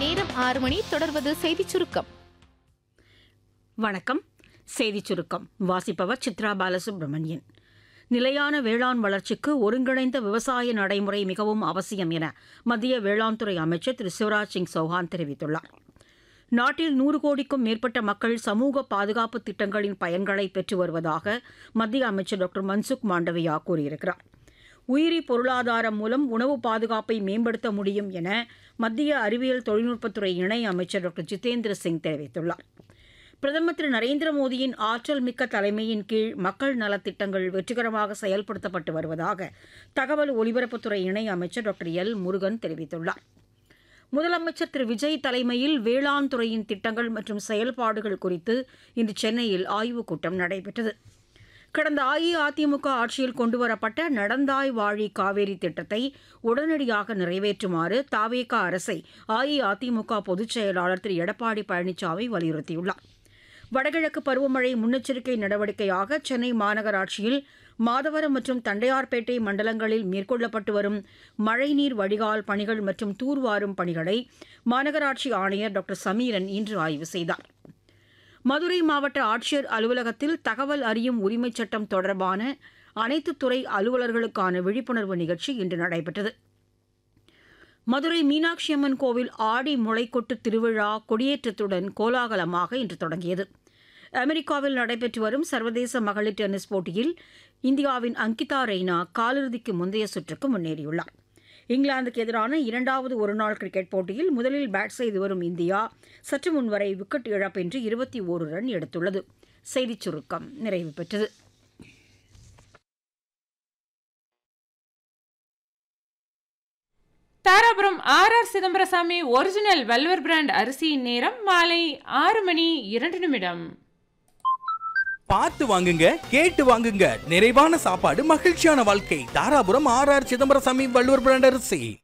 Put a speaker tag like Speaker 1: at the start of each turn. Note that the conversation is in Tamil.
Speaker 1: நேரம் ஆறு மணி தொடர்வது செய்திச் சுருக்கம்
Speaker 2: வணக்கம் செய்திச் சுருக்கம் வாசிப்பவர் சித்ரா பாலசுப்ரமணியன் நிலையான வேளாண் வளர்ச்சிக்கு ஒருங்கிணைந்த விவசாய நடைமுறை மிகவும் அவசியம் என மத்திய வேளாண் துறை அமைச்சர் திரு சிவராஜ் சிங் சௌஹான் தெரிவித்துள்ளார் நாட்டில் நூறு கோடிக்கும் மேற்பட்ட மக்கள் சமூக பாதுகாப்பு திட்டங்களின் பயன்களை பெற்று வருவதாக மத்திய அமைச்சர் டாக்டர் மன்சுக் மாண்டவியா கூறியிருக்கிறார் உயிரி பொருளாதாரம் மூலம் உணவு பாதுகாப்பை மேம்படுத்த முடியும் என மத்திய அறிவியல் தொழில்நுட்பத்துறை இணை அமைச்சர் டாக்டர் ஜிதேந்திர சிங் தெரிவித்துள்ளார் பிரதமர் திரு நரேந்திர மோடியின் ஆற்றல் மிக்க தலைமையின் கீழ் மக்கள் நலத்திட்டங்கள் வெற்றிகரமாக செயல்படுத்தப்பட்டு வருவதாக தகவல் ஒலிபரப்புத்துறை இணை அமைச்சர் டாக்டர் எல் முருகன் தெரிவித்துள்ளார் முதலமைச்சர் திரு விஜய் தலைமையில் வேளாண் துறையின் திட்டங்கள் மற்றும் செயல்பாடுகள் குறித்து இன்று சென்னையில் ஆய்வுக் கூட்டம் நடைபெற்றது கடந்த அஇஅதிமுக ஆட்சியில் கொண்டுவரப்பட்ட நடந்தாய் வாழி காவேரி திட்டத்தை உடனடியாக நிறைவேற்றுமாறு தாவேகா அரசை அஇஅதிமுக பொதுச் செயலாளர் திரு எடப்பாடி பழனிசாமி வலியுறுத்தியுள்ளார் வடகிழக்கு பருவமழை முன்னெச்சரிக்கை நடவடிக்கையாக சென்னை மாநகராட்சியில் மாதவரம் மற்றும் தண்டையார்பேட்டை மண்டலங்களில் மேற்கொள்ளப்பட்டு வரும் மழைநீர் வடிகால் பணிகள் மற்றும் தூர்வாரும் பணிகளை மாநகராட்சி ஆணையர் டாக்டர் சமீரன் இன்று ஆய்வு செய்தார் மதுரை மாவட்ட ஆட்சியர் அலுவலகத்தில் தகவல் அறியும் உரிமைச் சட்டம் தொடர்பான அனைத்து துறை அலுவலர்களுக்கான விழிப்புணர்வு நிகழ்ச்சி இன்று நடைபெற்றது மதுரை மீனாட்சி அம்மன் கோவில் ஆடி முளைக்கொட்டு திருவிழா கொடியேற்றத்துடன் கோலாகலமாக இன்று தொடங்கியது அமெரிக்காவில் நடைபெற்று வரும் சர்வதேச மகளிர் டென்னிஸ் போட்டியில் இந்தியாவின் அங்கிதா ரெய்னா காலிறுதிக்கு முந்தைய சுற்றுக்கு முன்னேறியுள்ளார் இங்கிலாந்துக்கு எதிரான இரண்டாவது ஒருநாள் கிரிக்கெட் போட்டியில் முதலில் பேட் செய்து வரும் இந்தியா சற்று முன்வரை விக்கெட் இழப்பின்றி இருபத்தி ஓரு ரன் எடுத்துள்ளது செய்திச் சுருக்கம் நிறைவு பெற்றது
Speaker 3: Dharapuram R R Chidambarasamy original Valluvar brand அரிசியின் நேரம் மாலை ஆறு மணி இரண்டு நிமிடம்
Speaker 4: பார்த்து வாங்குங்க கேட்டு வாங்குங்க நிறைவான சாப்பாடு மகிழ்ச்சியான வாழ்க்கை Dharapuram R R Chidambarasamy Valluvar brand அரிசி